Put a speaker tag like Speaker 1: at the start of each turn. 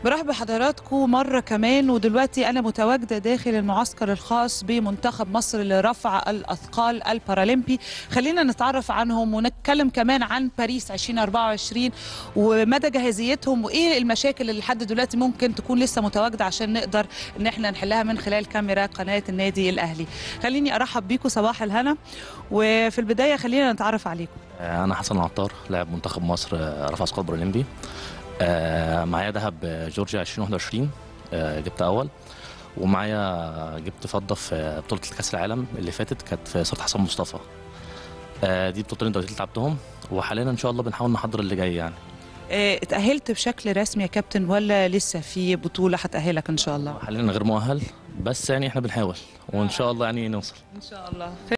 Speaker 1: برحب بحضراتكم مرة كمان ودلوقتي أنا متواجدة داخل المعسكر الخاص بمنتخب مصر لرفع الأثقال البارالمبي خلينا نتعرف عنهم ونتكلم كمان عن باريس 2024 ومدى جاهزيتهم وإيه المشاكل اللي لحد دلوقتي ممكن تكون لسه متواجدة عشان نقدر إن احنا نحلها من خلال كاميرا قناة النادي الأهلي خليني أرحب بيكم صباح الهنا وفي البداية خلينا نتعرف عليكم
Speaker 2: انا حسن عطار لاعب منتخب مصر آه، رفع اثقال بارالمبي آه، معايا ذهب آه، جورجيا 2021 آه، جبت اول ومعايا جبت فضه في بطوله كاس العالم اللي فاتت كانت في صاله حسن مصطفى آه، دي بطولتين دولتين اللي لعبتهم وحاليا ان شاء الله بنحاول نحضر اللي جاي يعني
Speaker 1: اه اتأهلت بشكل رسمي يا كابتن ولا لسه في بطولة هتأهلك إن شاء الله
Speaker 2: حاليا غير مؤهل بس يعني احنا بنحاول وان شاء الله يعني نوصل
Speaker 1: إن شاء الله